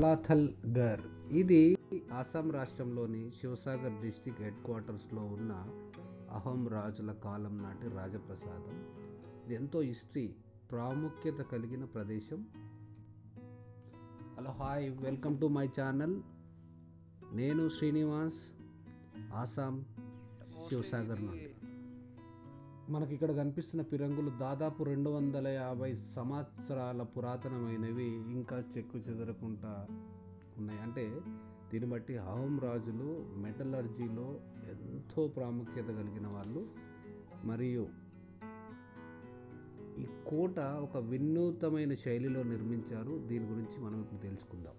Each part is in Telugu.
తలాథల్ గర్ ఇది అస్సాం రాష్ట్రంలోని శివసాగర్ డిస్టిక్ హెడ్ క్వార్టర్స్లో ఉన్న అహోం రాజుల కాలం నాటి రాజప్రసాదం ఇది ఎంతో హిస్టరీ ప్రాముఖ్యత కలిగిన ప్రదేశం hello hi welcome to my channel నేను శ్రీనివాస్ ఆసాం శివసాగర్ నుండి మనకి ఇక్కడ కనిపిస్తున్న పిరంగులు దాదాపు రెండు వందల యాభై సంవత్సరాల పురాతనమైనవి ఇంకా చెక్కు చెదరకుండా ఉన్నాయి అంటే దీన్ని బట్టి అహోం రాజులు మెటలర్జీలో ఎంతో ప్రాముఖ్యత కలిగిన వాళ్ళు మరియు ఈ కోట ఒక వినూతమైన శైలిలో నిర్మించారు దీని గురించి మనం ఇప్పుడు తెలుసుకుందాం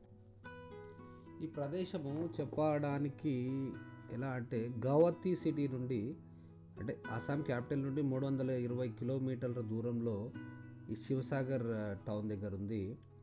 ఈ ప్రదేశము చెప్పడానికి ఎలా అంటే గౌహతి సిటీ నుండి అంటే అస్సాం క్యాపిటల్ నుండి మూడు వందల ఇరవై కిలోమీటర్ల దూరంలో ఈ శివసాగర్ ఆ, టౌన్ దగ్గర ఉంది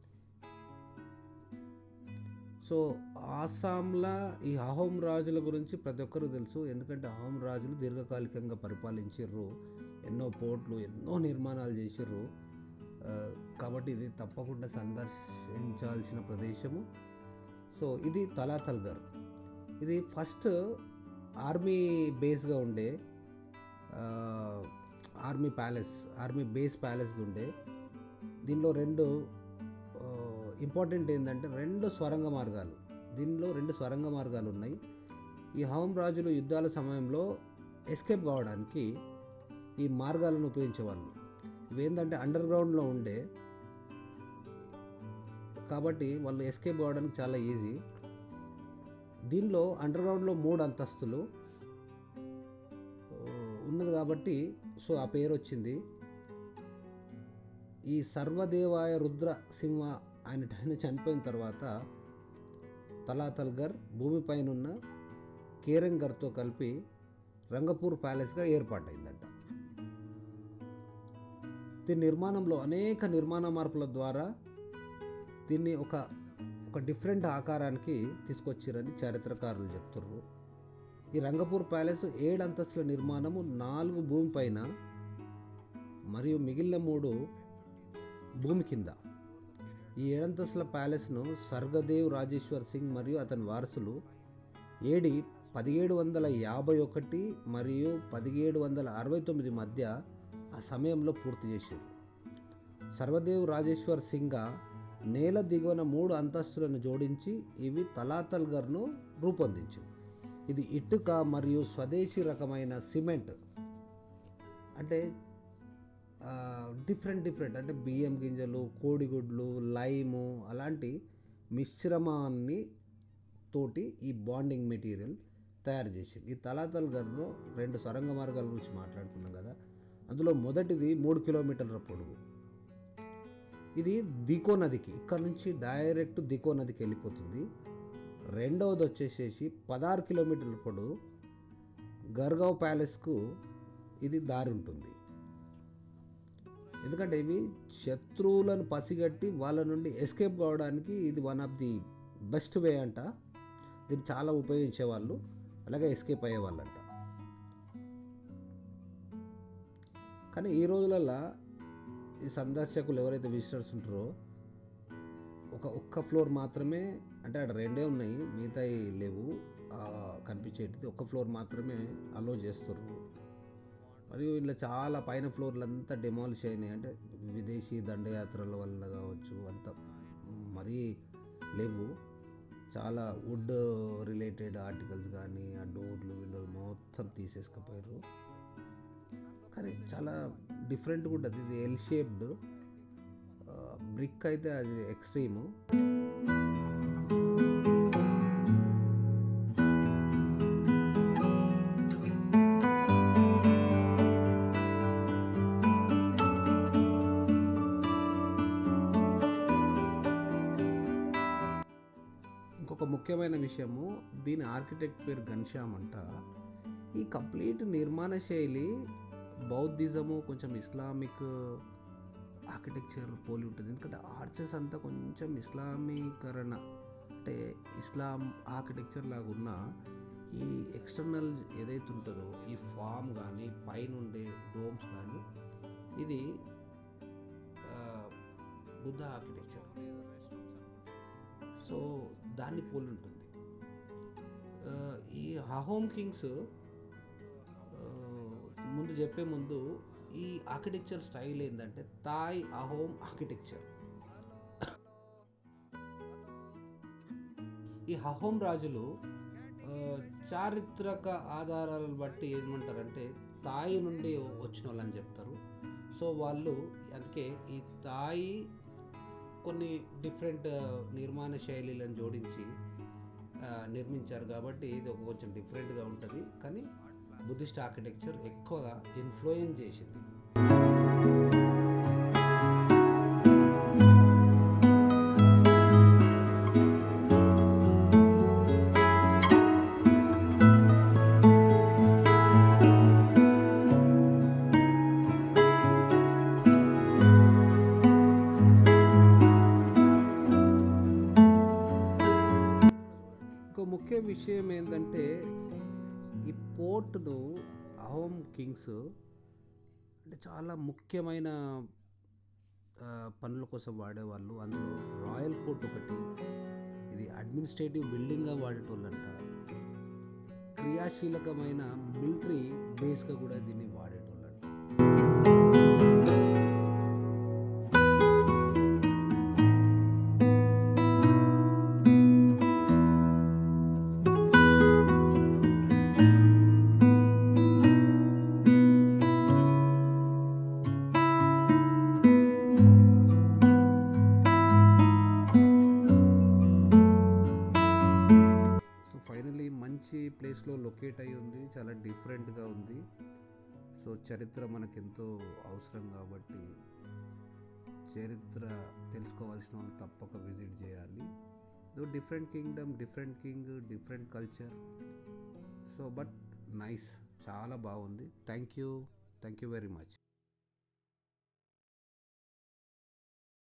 సో ఆసాంలా ఈ అహోం రాజుల గురించి ప్రతి ఒక్కరు తెలుసు ఎందుకంటే అహోం రాజులు దీర్ఘకాలికంగా పరిపాలించారు ఎన్నో పోర్ట్లు ఎన్నో నిర్మాణాలు చేసిర్రు ఆ, కాబట్టి ఇది తప్పకుండా సందర్శించాల్సిన ప్రదేశము సో ఇది తలాతల్గర్ ఇది ఫస్ట్ ఆర్మీ బేస్గా ఉండే ఆ, army palace army base palace ఉండే దీనిలో రెండు ఆ, ఇంపార్టెంట్ ఏంటంటే రెండు స్వరంగ మార్గాలు దీనిలో రెండు స్వరంగ మార్గాలు ఉన్నాయి ఈ హోం రాజులు యుద్ధాల సమయంలో ఎస్కేప్ కావడానికి ఈ మార్గాలను ఉపయోగించేవాళ్ళు ఇవేంటంటే అండర్ గ్రౌండ్లో ఉండే కాబట్టి వాళ్ళు ఎస్కేప్ కావడానికి చాలా ఈజీ దీనిలో అండర్ గ్రౌండ్లో మూడు అంతస్తులు ఆ, ఉన్నది కాబట్టి సో ఆ పేరు వచ్చింది ఈ సర్వదేవాయ రుద్ర సింహ ఆయన ఆయన చనిపోయిన తర్వాత తలాతల్గర్ భూమిపైన ఉన్న కేరంగర్తో కలిపి రంగపూర్ ప్యాలెస్గా ఏర్పాటైందంట దీని నిర్మాణంలో అనేక నిర్మాణ మార్పుల ద్వారా దీన్ని ఒక ఒక డిఫరెంట్ ఆకారానికి తీసుకొచ్చారని చరిత్రకారులు చెప్తుర్రు ఈ రంగపూర్ ప్యాలెస్ ఏడు అంతస్తుల నిర్మాణము నాలుగు భూమి పైన మరియు మిగిలిన మూడు భూమి కింద ఈ ఏడంతస్తుల ప్యాలెస్ను సర్గదేవ్ రాజేశ్వర్ సింగ్ మరియు అతని వారసులు ఏడి పదిహేడు వందల యాభై ఒకటి మరియు పదిహేడు వందల అరవై తొమ్మిది మధ్య ఆ సమయంలో పూర్తి చేశారు సర్వదేవ్ రాజేశ్వర్ సింగ నేల దిగువన మూడు అంతస్తులను జోడించి ఇవి తలాతల్గర్ను రూపొందించు ఇది ఇటుక మరియు స్వదేశీ రకమైన సిమెంట్ అంటే డిఫరెంట్ డిఫరెంట్ అంటే బియ్యం గింజలు కోడిగుడ్లు లైము అలాంటి మిశ్రమాన్ని తోటి ఈ బాండింగ్ మెటీరియల్ తయారు చేసింది ఈ తలాతల్ గర్లో రెండు సొరంగ మార్గాల గురించి మాట్లాడుకున్నాం కదా అందులో మొదటిది మూడు కిలోమీటర్ల పొడుగు ఇది దికో నదికి ఇక్కడ నుంచి డైరెక్ట్ దికో నదికి వెళ్ళిపోతుంది రెండవది వచ్చేసేసి పదహారు కిలోమీటర్ల పొడవు గర్గావ్ ప్యాలెస్కు ఇది దారి ఉంటుంది ఎందుకంటే ఇవి శత్రువులను పసిగట్టి వాళ్ళ నుండి ఎస్కేప్ కావడానికి ఇది one of the best way అంట దీన్ని చాలా ఉపయోగించేవాళ్ళు అలాగే ఎస్కేప్ అయ్యేవాళ్ళంట కానీ ఈ రోజులల్లో ఈ సందర్శకులు ఎవరైతే విజిటర్స్ ఉంటారో ఒక ఒక్క ఫ్లోర్ మాత్రమే అంటే అక్కడ రెండే ఉన్నాయి మిగతాయి లేవు ఆ, కనిపించేటిది ఒక్క ఫ్లోర్ మాత్రమే అలో చేస్తారు మరియు ఇలా చాలా పైన ఫ్లోర్లు అంతా డెమాలిష్ అయినాయి అంటే విదేశీ దండయాత్రల వల్ల కావచ్చు అంత మరీ లేవు చాలా వుడ్ రిలేటెడ్ ఆర్టికల్స్ కానీ ఆ డోర్లు విండోలు మొత్తం తీసేసుకుపోయారు కానీ చాలా డిఫరెంట్గా ఉంటుంది ఇది ఎల్ షేప్డ్ బ్రిక్ అయితే అది ఎక్స్ట్రీము ఇంకొక ముఖ్యమైన విషయము దీని ఆర్కిటెక్ట్ పేరు ఘన్శ్యామ్ అంట ఈ కంప్లీట్ నిర్మాణ శైలి బౌద్ధిజము కొంచెం ఇస్లామిక్ ఆర్కిటెక్చర్ పోలి ఉంటుంది ఎందుకంటే ఆర్చెస్ అంతా కొంచెం ఇస్లామీకరణ అంటే ఇస్లాం ఆర్కిటెక్చర్ లాగా ఉన్న ఈ ఎక్స్టర్నల్ ఏదైతే ఉంటుందో ఈ ఫామ్ కానీ పైన ఉండే డోమ్స్ కానీ ఇది ఆ, బుద్ధ ఆర్కిటెక్చర్ సో దాన్ని పోలి ఉంటుంది ఆ, ఈ హహోమ్ కింగ్స్ ఆ, ముందు చెప్పే ముందు ఈ ఆర్కిటెక్చర్ స్టైల్ ఏంటంటే థాయ్ అహోమ్ ఆర్కిటెక్చర్ ఈ హహోమ్ రాజులు ఆ, చారిత్రక ఆధారాలను బట్టి ఏమంటారంటే తాయి నుండి వచ్చిన వాళ్ళు అని చెప్తారు సో వాళ్ళు అందుకే ఈ తాయి కొన్ని డిఫరెంట్ నిర్మాణ శైలిలను జోడించి ఆ, నిర్మించారు కాబట్టి ఇది ఒక కొంచెం డిఫరెంట్గా ఉంటుంది కానీ బుద్ధిస్ట్ ఆర్కిటెక్చర్ ఎక్కువగా ఇన్ఫ్లుయెన్స్ చేసింది ఇంకో ముఖ్య విషయం ఏంటంటే ఈ పోర్ట్ను అహోమ్ కింగ్స్ అంటే చాలా ముఖ్యమైన ఆ, పనుల కోసం వాడేవాళ్ళు అందులో రాయల్ కోర్ట్ ఒకటి ఇది అడ్మినిస్ట్రేటివ్ బిల్డింగ్గా వాడేటోళ్ళంట క్రియాశీలకమైన మిలిటరీ బేస్గా కూడా దీన్ని వాడేటోళ్ళంట సో ఫైనలీ మంచి ప్లేస్లో లొకేట్ అయి ఉంది చాలా డిఫరెంట్గా ఉంది సో చరిత్ర మనకెంతో అవసరం కాబట్టి చరిత్ర తెలుసుకోవాల్సిన వాళ్ళు తప్పక విజిట్ చేయాలి though different kingdom different king different culture so but nice చాలా బాగుంది thank you thank you very much